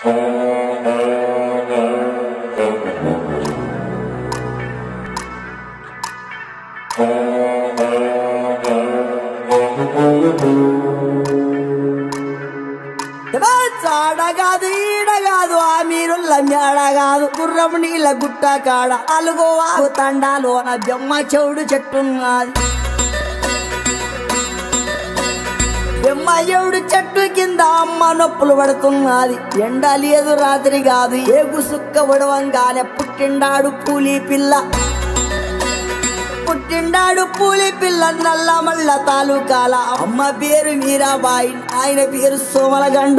చాడగాదు ఈడగాదు ఆ మీరుల్ల మేడగాదు గుర్రం నీళ్ళ గుట్ట కాడ అలుగోవాగు తండాలోన బెమ్మ చెవుడు చెట్టున్నది బెమ్మ చెవుడు చెట్టు కింద అమ్మ నొప్పులు పడుతున్నది ఎండ లేదు రాత్రి కాదు ఏగు సుక్క ఉడవంగానే పుట్టిండాడు పూలి పిల్ల పుట్టిండాడు పూలి పిల్ల నల్ల మల్ల తాలూకాల అమ్మ పేరు మీరాబాయి ఆయన పేరు సోమలగండు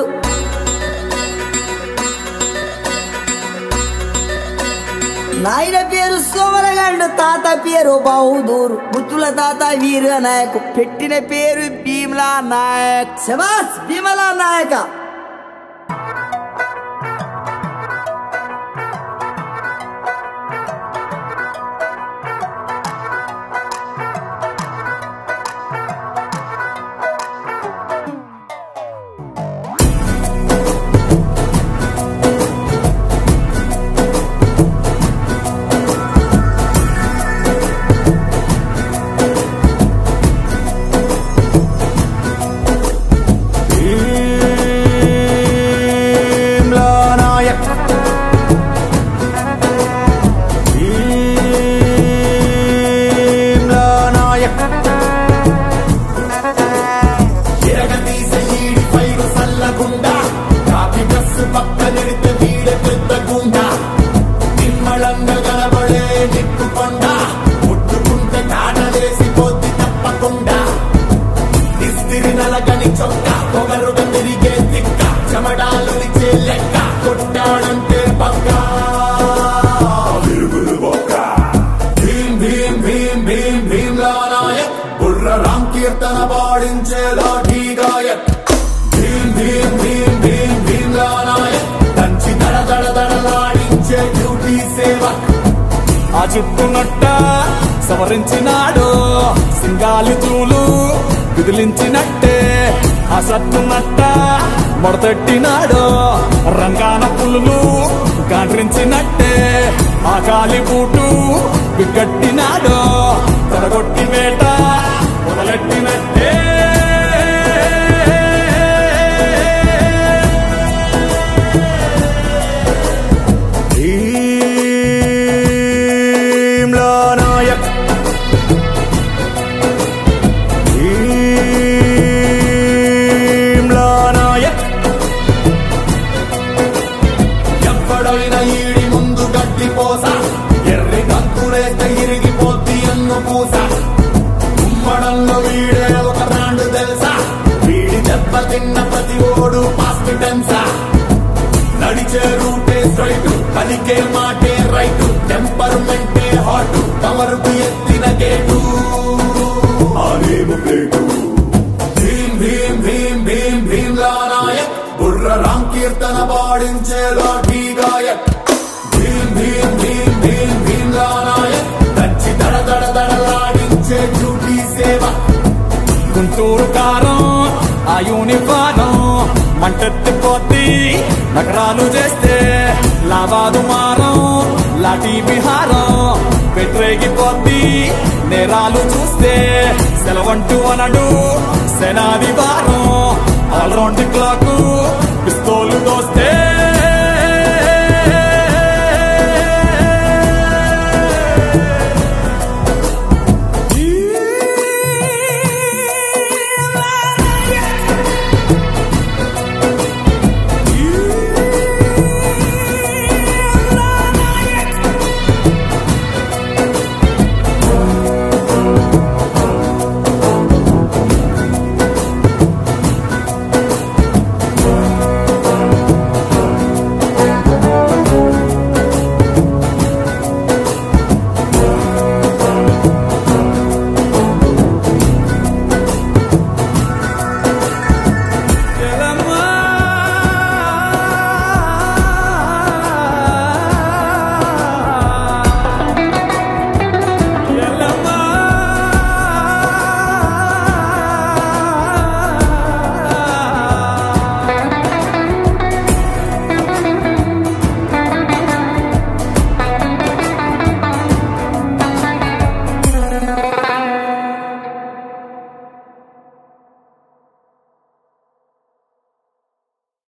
నాయన పేరు సోమలగండు తాత పేరు బహుదూరు ముత్తుల తాత వీర నాయక్ పెట్టిన పేరు భీమలా నాయక్ శబాస్ భీమలా నాయక భీమ్లా నాయక్ భీమ్లా నాయక్ ఎరగదీసే ఈడి పైరు సల్లగుండా కాకి డ్రెస్ పక్కనెడితే వీడ పెద్ద గుండా నిమ్మళంగా కనబడే నిప్పు కొండ ముట్టుకుంటే కాటలేసి పోతి తప్పకుండా ఇస్తిరి నలగని చొక్క పొగరుగా తిరిగే తిక్క చెమడాలు నిచ్చే లెక్క కొట్టాడంటే పక్క విరుగులు బొక్క భీం భీం భీం భీం భీమ్లా నాయక్ బుర్ర రామ్ కీర్తన పాడించే లాఠీ గాయక్ భీం భీం భీం భీం భీమ్లా నాయక్ దంచి దడ దడ దడలాడించే డ్యూటీ సేవక్ ఆ చుట్టునట్ట సవరించినాడు సింగాలి తూలు విదిలించినట్టే ఆ సత్తునట్ట మొడతెట్టినాడు రంగాన పులులు గాండ్రించినట్టే ఆ కాలి బూటు బిగ్గట్టినాడు తొడగొట్టి వేట మొదలెట్టినట్టే భీమ్లా నాయక్ భీమ్లా నాయక్ ఎవ్వడైనా ఈడి ముందు గడ్డి పోస ఎర్రి కంకులేస్తే ఇరిగిపోద్ది అన్ను పూస ఉమ్మడంలో వీడే ఒక బ్రాండ్ తెలుసా వీడి దెబ్బ తిన్న ప్రతి ఓడు పాస్ట్ టెన్సా నడిచే రూటే స్ట్రైట్ పలికే మాటే రైట్ టెంపర్మెంటే హాట్ కమరుకు ఎత్తిన గేటు ఆనేము ప్లేటు భీం భీం భీం భీం భీమ్లా నాయక్ బుర్ర రామ్ కీర్తన పాడించే లాఠీ గాయక్ భీం భీం భీం భీం భీమ్లా నాయక్ దచ్చి దడ దడ దడలాడించే డ్యూటీ సేవ గుంటూరు కారం ఆ యూనిఫారం మంటెత్తిపోద్ది నగరాలు చేస్తే లావాదు మారం లాఠీ విహారం పెట్టరేగిపోద్ది నేరాలు చూస్తే సెలవంటూ అనడు సెనాది వారం ఆల్రౌండ్ క్లాక్